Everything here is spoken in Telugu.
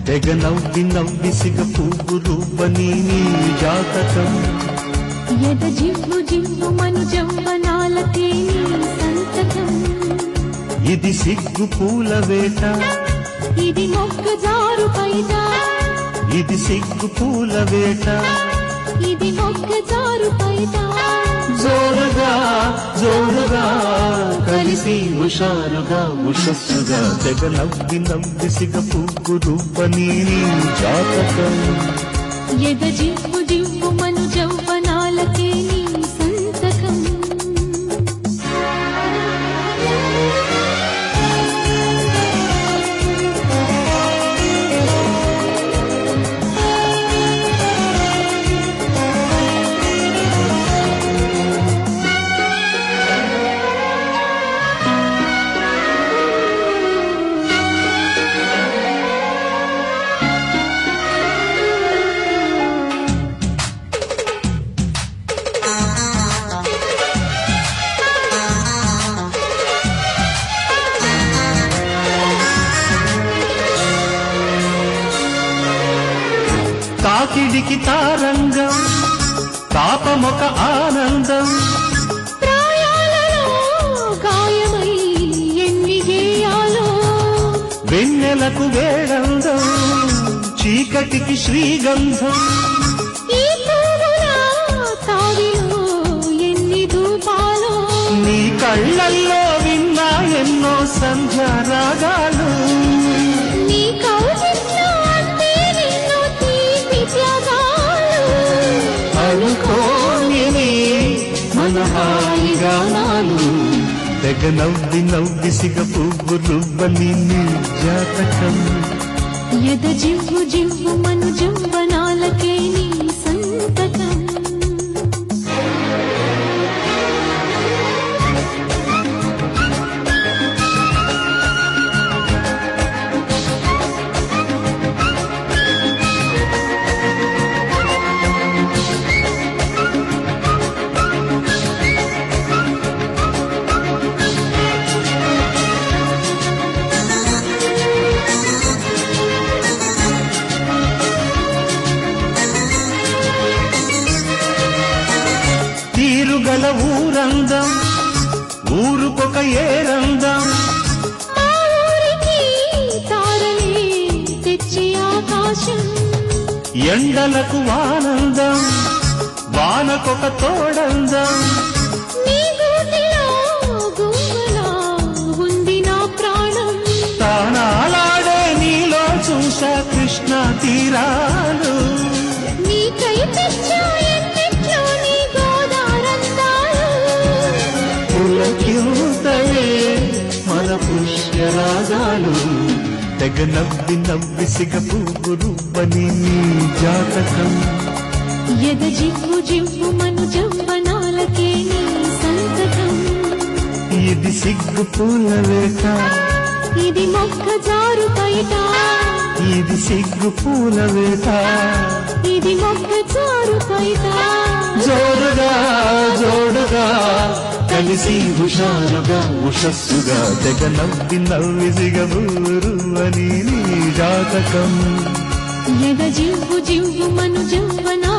తెగ నవ్వి నవ్వి సిగ పువ్వు రువ్వని నీ జాతకం ఎద జివ్వు జివ్వు మను జవ్వనాలకే నీ సంతకం ఇది సిగ్గు పూల వేట ఇది మొక్క జారు పైట ఇది సిగ్గు పూల వేట ఇది మొక్క జారు పైట జోరుగా జోరుగా కలిసి హుషారుగా ఉషస్సుగా తెగ నవ్వి నవ్వి సిగ పువ్వు రువ్వని నీ జాతకం ఎద జివ్వు జివ్వు మను జవ్వనాలకే నీ సంతకం తాకిడికి తారంగం తాపమొక ఆనందం ప్రాయాలలో గాయమై ఎన్ని గేయాలో వెన్నెలకు వేడందం చీకటికి శ్రీగంధం ఈ పువ్వుల తావిలో ఎన్ని ధూపాలో నీ కళ్ళల్లో విన్నా ఎన్నో సంధ్య రాగాలు నీ కౌగిట్లో అంతే నిన్ను తీపి త్యాగాలు అనుకోని మన హాయి గానాలు తెగ నవ్వి నవ్వి సిగ పువ్వు రువ్వని నీ జాతకం ఎద జివ్వు జివ్వు మను జంబనాలకే నీ సంతకం తీరుగల ఊరందం ఊరుకొక ఏరందం మా ఊరికి తారలే తెచ్చి ఆకాశం ఎండలకు ఆనందం వానకొక తోడందం నీ గూటిలో గుంగులా ఉంది నా ప్రాణం తానాలాడే నీలో చూసా కృష్ణ తీరాలు నీకై తెచ్చా ఎన్నిట్లో నీ గోదారందాలు పులకింతలే మన పుష్యరాగాలు తెగ నవ్వి నవ్వి సిగ పువ్వు రువ్వని నీ జాతకం ఎద జివ్వు జివ్వు మను జవ్వనాలకే నీ సంతకం ఇది సిగ్గు పూల వేట ఇది మొక్క జారు పైట ఇది సిగ్గు పూల వేట ఇది మొక్క జారు పైట జోరుగా జోడుగా కలిసి హుషారుగా ఉషస్సుగా తెగ నవ్వి నవ్వి సిగబూరు అని నీ జాతకం ఎద జివ్వు జివ్వు మను జవ్వనా